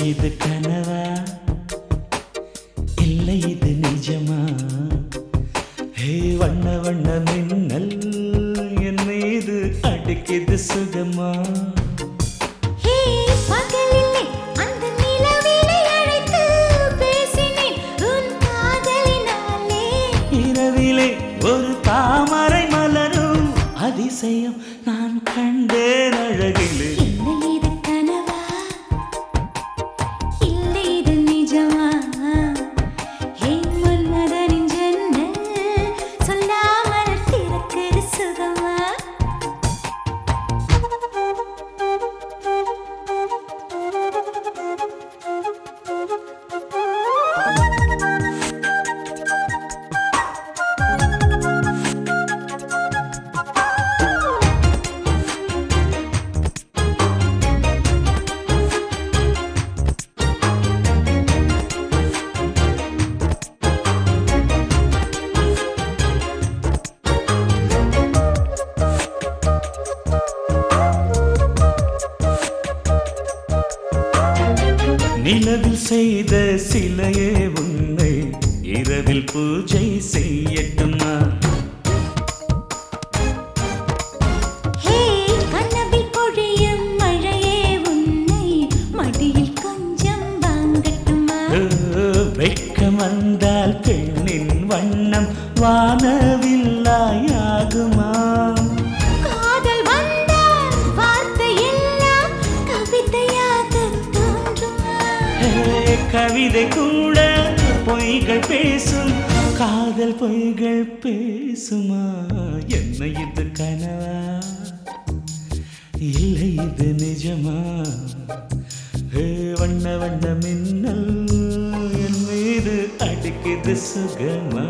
இது கனவா இல்லை இது நிஜமா ஹே வண்ண வண்ண மின்னல் என் மீது அடிக்குது சுகமா ஹே பகலிலே அந்த நிலவினை அழைத்து பேசினேன் உன் காதலினாலே இரவிலே ஒரு தாமரை மலரும் அதிசயம் நான் கண்டேன் அழகிலே என்ன இது கனவா இல்லை இது நிஜமா ஹே மன்மதனின் ஜன்னல் சொல்லாமல் திறக்குது சுகமா நிலவில் செய்த சிலையே உன்னை இரவில் பூஜை செய்யட்டுமா ஹே கனவில் பொழியும் மழையே உன்னை மடியில் கொஞ்சம் வாங்கட்டுமா ஓ, வெட்கம் வந்தால் பெண்ணின் வண்ணம் வானவில்லாயாகுமா காதல் வந்தால் வார்த்தை எல்லாம் கவிதையாக தோன்றுமா ஏ, கவிதை கூட பொய்கள் பேசும் காதல் பொய்கள் பேசுமா என்ன இது கனவா இல்லை இது நிஜமா ஏ, வண்ண வண்ண மின்னல் என் மீது அடிக்குது சுகமா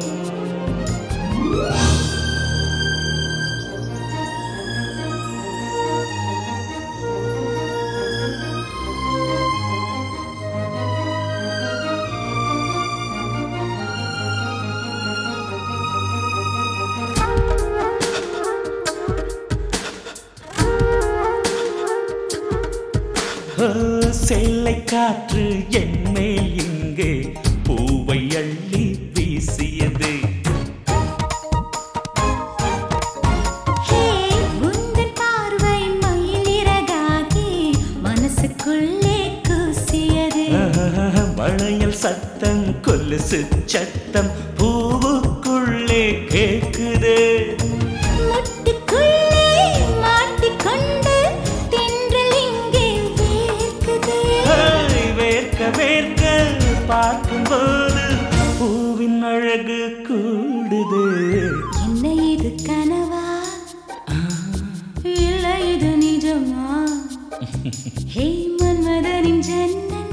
ஓ, சேலை காற்று என்மேல் இங்கே பூவை அள்ளி வீசியது ஹே உந்தன் பார்வை மயிலிறகாகி மனசுக்குள்ளே கூசியது ஆஹா, வளையல் சத்தம் கொலுசு சத்தம் பூவுக்குள்ளே கேக்குது முட்டுக்குள்ளே மாட்டிக்கொண்டு தென்றல் இங்கே வேர்க்குது ஹேய், வேர்க்க வேர்க்க பார்க்கும்போது பூவின் அழகு கூடுது என்ன இது கனவா இல்லை இது நிஜமா ஹே மன்மதனின் ஜன்னல்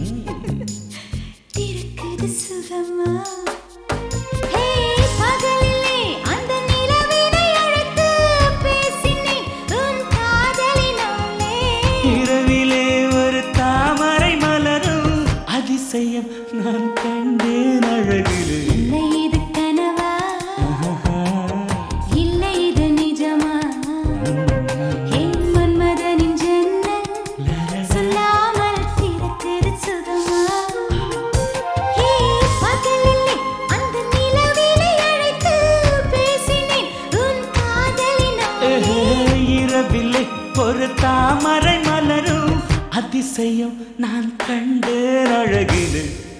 திறக்குது சுகமா ஹே பகலிலே அந்த நிலவினை அழைத்து பேசினேன் உன் காதலினாலே இரவிலே ஒரு தாமரை மலரும் அதிசயம் நான் கண்டேன் அழகிலே என்ன இது கனவா ஆஹா. இல்லை இது நிஜமா ஹே மன்மதனின் ஜன்னல் சொல்லாமல் திறக்குது சுகமா ஹே பகலிலே அந்த நிலவினை அழைத்து பேசினேன் உன் காதலினாலே இரவிலே ஒரு தாமரை மலரும் அதிசயம் நான் கண்டேன் அழகிலே